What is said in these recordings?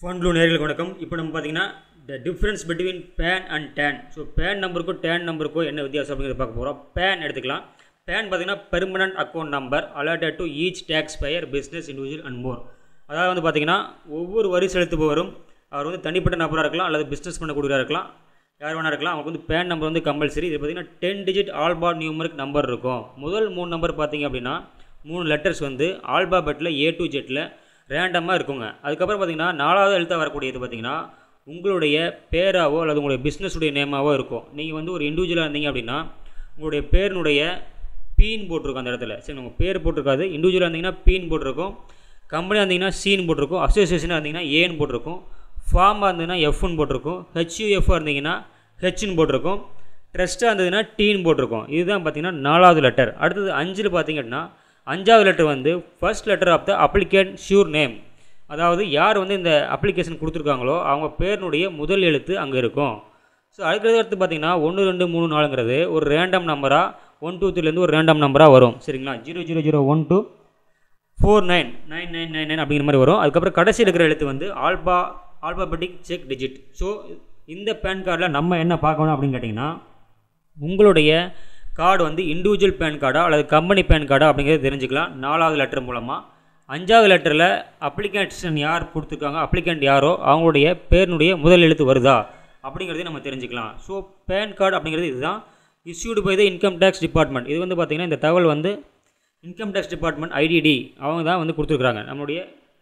ஃபோன்லூ நேர்களுக்கு வணக்கம் இப்போ நம்ம பார்த்தீங்கன்னா the difference between PAN and TAN so PAN நம்பருக்கும் டேன் நம்பருக்கும் என்ன வித்தியாசம் அப்படிங்கிறத பார்க்க போகிறோம் பேன் எடுத்துக்கலாம் பேன் பார்த்தீங்கன்னா permanent account number allotted to each tax payer business individual and more அதாவது வந்து பார்த்தீங்கன்னா ஒவ்வொரு வரி செலுத்துபவரும் அவர் வந்து தனிப்பட்ட நபராக இருக்கலாம் அல்லது பிஸ்னஸ் பண்ணக்கூடியவராக இருக்கலாம் யார் வேணா இருக்கலாம் அவங்களுக்கு வந்து பேன் நம்பர் வந்து கம்பல்சரி இது பார்த்தீங்கன்னா ten digit alphanumeric number இருக்கும் முதல் மூணு நம்பர் பார்த்தீங்க அப்படின்னா மூணு லெட்டர்ஸ் வந்து ஆல்பாபெட்டில் ஏ டு ஜெட்டில் ரேண்டமாக இருக்குங்க அதுக்கப்புறம் பார்த்தீங்கன்னா நாலாவது எழுத்தாக வரக்கூடியது பார்த்தீங்கன்னா உங்களுடைய பேராவோ அல்லது உங்களுடைய பிஸ்னஸுடைய நேமாவோ இருக்கும் நீங்கள் வந்து ஒரு இண்டிவிஜுவலாக இருந்தீங்க அப்படின்னா உங்களுடைய பேரினுடைய பீன் போட்டிருக்கும் அந்த இடத்துல சரி உங்கள் பேர் போட்டிருக்காது இண்டிவிஜுவலாக இருந்தீங்கன்னா பீன் போட்டிருக்கும் கம்பெனியாக இருந்தீங்கன்னா சீன் போட்டிருக்கும் அசோசியேஷனாக இருந்தீங்கன்னா ஏன்னு போட்டிருக்கும் ஃபார்மாக இருந்ததுன்னா எஃப்னு போட்டிருக்கும் ஹெச்யூஎஃப்ஆ இருந்தீங்கன்னா ஹெச்னு போட்டிருக்கும் ட்ரஸ்ட்டாக இருந்ததுன்னா டீன் போட்டிருக்கும் இதுதான் பார்த்தீங்கன்னா நாலாவது லெட்டர் அடுத்தது அஞ்சில் பார்த்தீங்க அப்படின்னா அஞ்சாவது லெட்டர் வந்து first letter of the applicant surname அதாவது யார் வந்து இந்த அப்ளிகேஷன் கொடுத்துருக்காங்களோ அவங்க பேரினுடைய முதல் எழுத்து அங்கே இருக்கும் ஸோ அதுக்கு அடுத்து பார்த்தீங்கன்னா ஒன்று ரெண்டு மூணு நாலுங்கிறது ஒரு ரேண்டம் நம்பராக ஒன் டூ த்ரீலேருந்து ஒரு ரேண்டம் நம்பராக வரும் சரிங்களா zero zero zero one two four nine nine nine nine nine அப்படிங்கிற மாதிரி வரும் அதுக்கப்புறம் கடைசி இருக்கிற எழுத்து வந்து alpha alphabetic check digit so இந்த பேன் கார்டில் நம்ம என்ன பார்க்கணும் அப்படின்னு கேட்டிங்கன்னா உங்களுடைய கார்டு வந்து இண்டிவிஜுவல் பேன் கார்டா அல்லது கம்பெனி பேன் கார்டா அப்படிங்கிறத தெரிஞ்சுக்கலாம் நாலாவது லெட்டர் மூலமாக அஞ்சாவது லெட்டரில் அப்ளிகேஷன் யார் கொடுத்துருக்காங்க அப்ளிகண்ட் யாரோ அவங்களுடைய பேரினுடைய முதல் எழுத்து வருதா அப்படிங்கிறதையும் நம்ம தெரிஞ்சுக்கலாம் ஸோ பேன் கார்டு அப்படிங்கிறது இதுதான் issued by the income tax department இது வந்து பார்த்திங்கன்னா இந்த தகவல் வந்து இன்கம் டேக்ஸ் டிபார்ட்மெண்ட் ஐடிடி அவங்க தான் வந்து கொடுத்துருக்குறாங்க நம்மளுடைய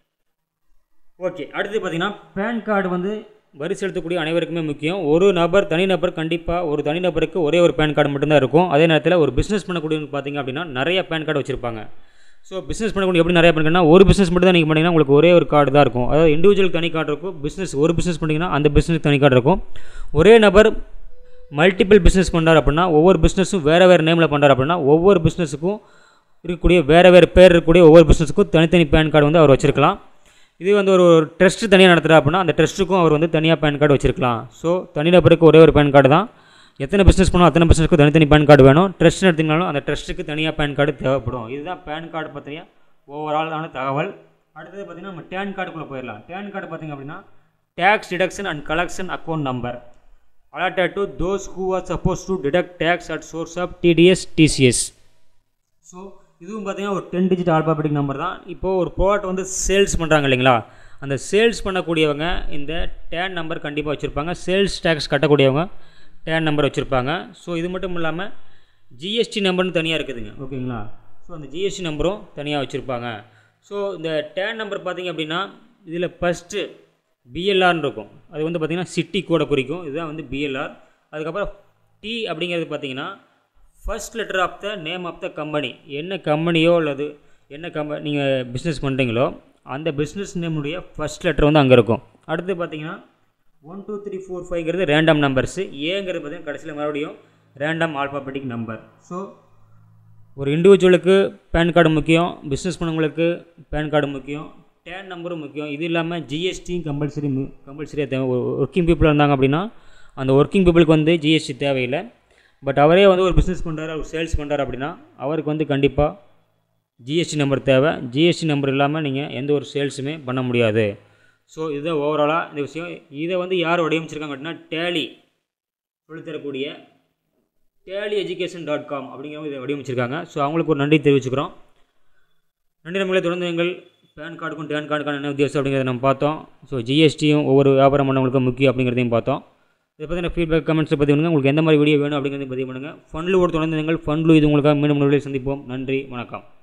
ஓகே அடுத்து பார்த்தீங்கன்னா பேன் கார்டு வந்து வரி செலுத்தக்கூடிய அனைவருக்குமே முக்கியம் ஒரு நபர் தனிநபர் கண்டிப்பாக ஒரு தனிநபருக்கு ஒரே ஒரு பேன் கார்டு மட்டும்தான் இருக்கும் அதே நேரத்தில் ஒரு பிஸ்னஸ் பண்ணக்கூடியவங்க பார்த்தீங்க அப்படின்னா நிறைய பேன் கார்டு வச்சுருப்பாங்க ஸோ பிஸ்னஸ் பண்ணக்கூடிய எப்படி நிறைய பேன் கார்டுனா ஒரு பிஸ்னஸ் மட்டும் தான் நீங்கள் பண்ணிங்கன்னா உங்களுக்கு ஒரே ஒரு கார்டு தான் இருக்கும் அதாவது இண்டிவிஜுவல் தனி கார்டு இருக்கும் பிஸ்னஸ் ஒரு பிஸ்னஸ் பண்ணிங்கன்னா அந்த பிஸ்னஸ் தனி கார்டு இருக்கும் ஒரே நபர் மல்டிபிள் பிஸ்னஸ் பண்ணுறாரு அப்படின்னா ஒவ்வொரு பிஸ்னஸும் வேறு வேறு நேமில் பண்ணுறாரு அப்படின்னா ஒவ்வொரு பிஸ்னஸுக்கும் இருக்கக்கூடிய வேறு வேறு பேர் இருக்கக்கூடிய ஒவ்வொரு பிஸ்னஸுக்கும் தனித்தனி பேன் கார்டு வந்து அவர் வச்சுருக்கலாம் இது வந்து ஒரு ட்ரஸ்ட்டு தனியாக நடத்துகிறா அப்படின்னா அந்த ட்ரஸ்ட்டுக்கும் அவர் வந்து தனியாக பேன் கார்டு வச்சிருக்கலாம் ஸோ தனிநபருக்கு ஒரே ஒரு பேன் கார்டு தான் எத்தனை பிஸ்னஸ் பண்ணணும் அத்தனை பிஸ்னஸ்க்கு தனித்தனி பேன் கார்டு வேணும் ட்ரஸ்ட் நடத்தினாலும் அந்த ட்ரஸ்ட்டுக்கு தனியாக பேன் கார்டு தேவைப்படும் இதுதான் பேன் கார்டு பற்றிய ஓவராலான தகவல் அடுத்தது பார்த்திங்கன்னா நம்ம டேன் கார்டுக்குள்ளே போயிடலாம் டேன் கார்டு பார்த்திங்க அப்படின்னா tax deduction and collection account number allotted to those who are suppose to deduct tax at source of TDS TCS so இதுவும் பார்த்தீங்கன்னா ஒரு டென் டிஜிட் ஆல்பாபெட்டிக் நம்பர் தான் இப்போது ஒரு ப்ராடக்ட் வந்து சேல்ஸ் பண்ணுறாங்க இல்லைங்களா அந்த சேல்ஸ் பண்ணக்கூடியவங்க இந்த டேன் நம்பர் கண்டிப்பாக வச்சுருப்பாங்க சேல்ஸ் டேக்ஸ் கட்டக்கூடியவங்க டேன் நம்பர் வச்சுருப்பாங்க ஸோ இது மட்டும் இல்லாமல் ஜிஎஸ்டி நம்பர்னு தனியாக இருக்குதுங்க ஓகேங்களா ஸோ அந்த ஜிஎஸ்டி நம்பரும் தனியாக வச்சுருப்பாங்க ஸோ இந்த டேன் நம்பர் பார்த்தீங்க அப்படின்னா இதில் ஃபஸ்ட்டு பிஎல்ஆர்னு இருக்கும் அது வந்து பார்த்திங்கன்னா சிட்டி கோடை குறிக்கும் இதுதான் வந்து பிஎல்ஆர் அதுக்கப்புறம் டி அப்படிங்கிறது பார்த்தீங்கன்னா first letter of the name of the company என்ன கம்பெனியோ அல்லது என்ன கம்ப நீங்கள் பிஸ்னஸ் பண்ணுறீங்களோ அந்த பிஸ்னஸ் நேமுடைய ஃபர்ஸ்ட் லெட்டர் வந்து அங்கே இருக்கும் அடுத்து பார்த்தீங்கன்னா ஒன் டூ த்ரீ ஃபோர் ஃபைவ்ங்கிறது ரேண்டம் நம்பர்ஸு ஏங்கிறது பார்த்தீங்கன்னா கடைசியில் மறுபடியும் ரேண்டம் ஆல்பாபெட்டிக் நம்பர் ஸோ ஒரு இண்டிவிஜுவலுக்கு பேன் கார்டு முக்கியம் பிஸ்னஸ் பண்ணவங்களுக்கு பேன் கார்டு முக்கியம் டேன் நம்பரும் முக்கியம் இது இல்லாமல் ஜிஎஸ்டியும் கம்பல்சரி கம்பல்சரியாக தேவை ஒரு ஒர்க்கிங் பீப்புள் இருந்தாங்க அப்படின்னா அந்த ஒர்க்கிங் பீப்புளுக்கு வந்து ஜிஎஸ்டி தேவையில்லை பட் அவரே வந்து ஒரு பிஸ்னஸ் பண்ணுறாரு அவர் சேல்ஸ் பண்ணுறாரு அப்படின்னா அவருக்கு வந்து கண்டிப்பாக ஜிஎஸ்டி நம்பர் தேவை ஜிஎஸ்டி நம்பர் இல்லாமல் நீங்கள் எந்த ஒரு சேல்ஸுமே பண்ண முடியாது ஸோ இதுதான் ஓவராலாக இந்த விஷயம் இதை வந்து யார் வடிவமைச்சிருக்காங்க அப்படின்னா டேலி சொல்லித்தரக்கூடிய டேலி எஜுகேஷன் டாட் காம் அப்படிங்கிறவங்க இதை வடிவமைச்சிருக்காங்க ஸோ அவங்களுக்கு ஒரு நன்றி தெரிவிச்சுக்கிறோம் நன்றி நம்மளே தொடர்ந்து எங்கள் பேன் கார்டுக்கும் டேன் கார்டுக்கான என்ன வித்தியாசம் அப்படிங்கிறத நம்ம பார்த்தோம் ஸோ ஜிஎஸ்டியும் ஒவ்வொரு வியாபாரம் பண்ணவங்களுக்கும் முக்கியம் அப்படிங்கிறதையும் பார்த்தோம் இதை பற்றின ஃபீட்பேக் கமெண்ட்ஸை பற்றி பண்ணுங்கள் உங்களுக்கு எந்த மாதிரி வீடியோ வேணும் அப்படிங்கிறத பதிவு பண்ணுங்கள் ஃபண்ட்லு ஒரு தொடர்ந்து நீங்கள் ஃபண்ட்லு இது உங்களுக்காக மீண்டும் முறையில் சந்திப்போம் நன்றி வணக்கம்